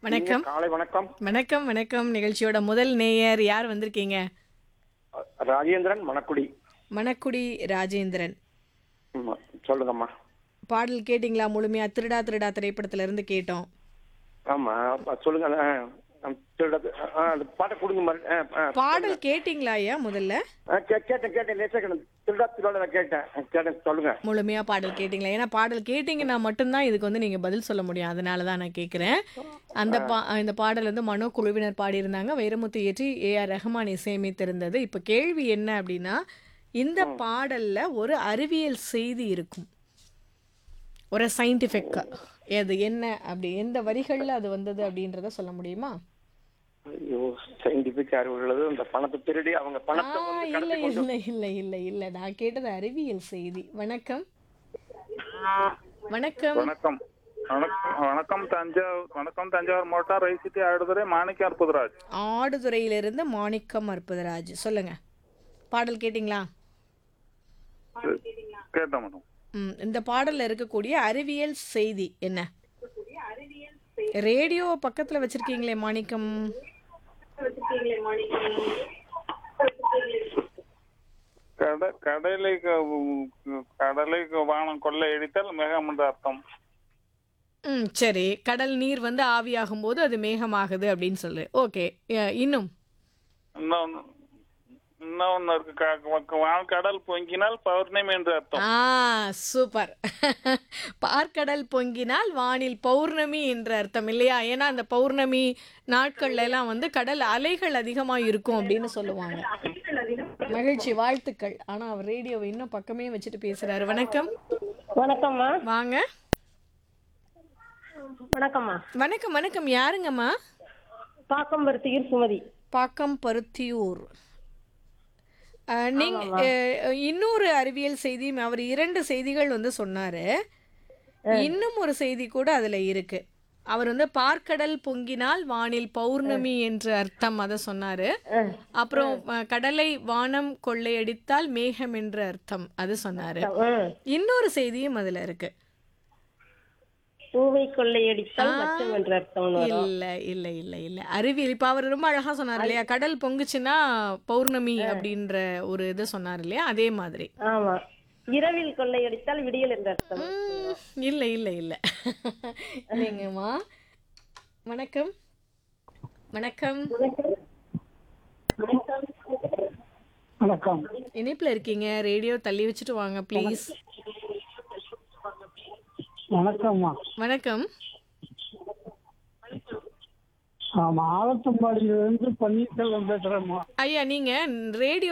வணக்கம் காலை வணக்கம் வணக்கம் வணக்கம் நிகழ்ச்சியோட முதல் நேயர் யார் வந்திருக்கீங்க ராஜேந்திரன் மணக்குடி மணக்குடி ராஜேந்திரன் ஆமா, சொல்லுங்கம்மா பாடல் கேட்டிங்களா முழுமையா திருடா திருடா திரைப்படத்துல இருந்து கேட்டோம் ஆமா அப்ப சொல்லுங்க ஆ, ஆ, திருட- ஆ, அந்த பாட்டை கொடுங்க மாதிரி ஆ, ஆ. பாடல் கேட்டிங்களா ஐயா முதல்ல ஆ, கே- கேட்டேன் கேட்டேன் லேசா கேட்டேன் திருடா திருடா நான் கேட்டேன் ஆ, கேட்டேன் சொல்லுங்க முழுமையா பாடல் கேட்டிங்களா ஏன்னா பாடல் கேட்டிங்கன்னா மட்டும்தான் இதுக்கு வந்து நீங்க பதில் சொல்ல முடியும் அதனால தான் நான் கேட்குறேன் அந்த பா இந்த பாடல் வந்து மனோ குழுவினர் பாடியிருந்தாங்க வைரமுத்து இயற்றி ஏ ஆர் ரஹ்மான் இசையமைத்திருந்தது இப்போ கேள்வி என்ன அப்படின்னா இந்த பாடல்ல ஒரு அறிவியல் செய்தி இருக்கும் ஒரு சயின்டிஃபிக் அது என்ன அப்படி எந்த வரிகள்ல அது வந்தது அப்படின்றத சொல்ல முடியுமா ஐயோ சயின்டிபிக் அறிவு உள்ளது இந்த பணத்தை திருடி அவங்க ஆ பணத்தை வந்து இல்ல கடத்தி கொண்டு இல்ல இல்ல இல்ல இல்ல நான் கேட்டது அறிவியல் செய்தி வணக்கம் வணக்கம் வணக்கம் வணக்கம் வணக்கம் தஞ்சாவூர் வணக்கம் தஞ்சாவூர் மாவட்டம் ரைசிட்டி ஆடுதுறை மாணிக்க அற்புதராஜ் ஆடுதுறையிலிருந்து மாணிக்கம் அற்புதராஜ் சொல்லுங்க பாடல் கேட்டிங்களா கேட்டேன் மேடம் ம், இந்த பாடல்ல இருக்கக்கூடிய அறிவியல் செய்தி என்ன ரேடியோ பக்கத்துல வச்சிருக்கீங்களே மாணிக்கம் கட கடலை க- கடலை வானம் கொள்ளை அடித்தால் மேகம் என்று அர்த்தம் ம் சரி கடல் நீர் வந்து ஆவியாகும் போது அது மேகமாகுது அப்படின்னு சொல்லு ஓகே இன்னும் இன்னொன்னு இன்னொன்னு இருக்கு க- க- வான் கடல் பொங்கினால் பௌர்ணமி என்று அர்த்தம் ஆ சூப்பர் பார்க்கடல் பொங்கினால் வானில் பௌர்ணமி என்ற அர்த்தம் இல்லையா ஏன்னா அந்த பௌர்ணமி நாட்கள்ல எல்லாம் வந்து கடல் அலைகள் அதிகமா இருக்கும் அப்படின்னு சொல்லுவாங்க மகிழ்ச்சி வாழ்த்துக்கள் ஆனா அவர் ரேடியோவை இன்னும் பக்கமே வச்சுட்டு பேசுறாரு வணக்கம் வணக்கம்மா வாங்க வணக்கம்மா வணக்கம் வணக்கம் யாருங்கம்மா பாக்கம்பருத்தியூர் சுமதி பாக்கம் பருத்தியூர் அஹ், நீங்க அஹ், இன்னொரு அறிவியல் செய்தி அவர் இரண்டு செய்திகள் வந்து சொன்னாரு இன்னும் ஒரு செய்தி கூட அதுல இருக்கு அவர் வந்து பார்க்கடல் பொங்கினால் வானில் பௌர்ணமி என்று அர்த்தம் அதை சொன்னாரு அப்புறம் அஹ், கடலை வானம் கொள்ளையடித்தால் மேகம் என்று அர்த்தம் அது சொன்னாரு ம். இன்னொரு செய்தியும் அதுல இருக்கு பூவை கொள்ளையடித்தால் மச்சம் என்ற அர்த்தம் வரும் இல்ல இல்ல இல்ல இல்ல அறிவியல் இப்ப அவர் ரொம்ப அழகா சொன்னார் இல்லையா கடல் பொங்குச்சுன்னா பௌர்ணமி அப்படின்ற ஒரு இது சொன்னார் இல்லையா அதே மாதிரி ஆமா இரவில் கொள்ளையடித்தால் விடியல் என்ற அர்த்தம் உம், இல்ல இல்ல இல்ல இல்லைங்கம்மா வணக்கம் வணக்கம் வணக்கம் இணைப்புல இருக்கீங்க ரேடியோ தள்ளி வச்சுட்டு வாங்க ப்ளீஸ் வணக்கம்மா வணக்கம் ஆமா ஆலத்தம்பாடியிலிருந்து பன்னீர்செல்வம் பேசுறேம்மா ஐயா நீங்க ரேடியோ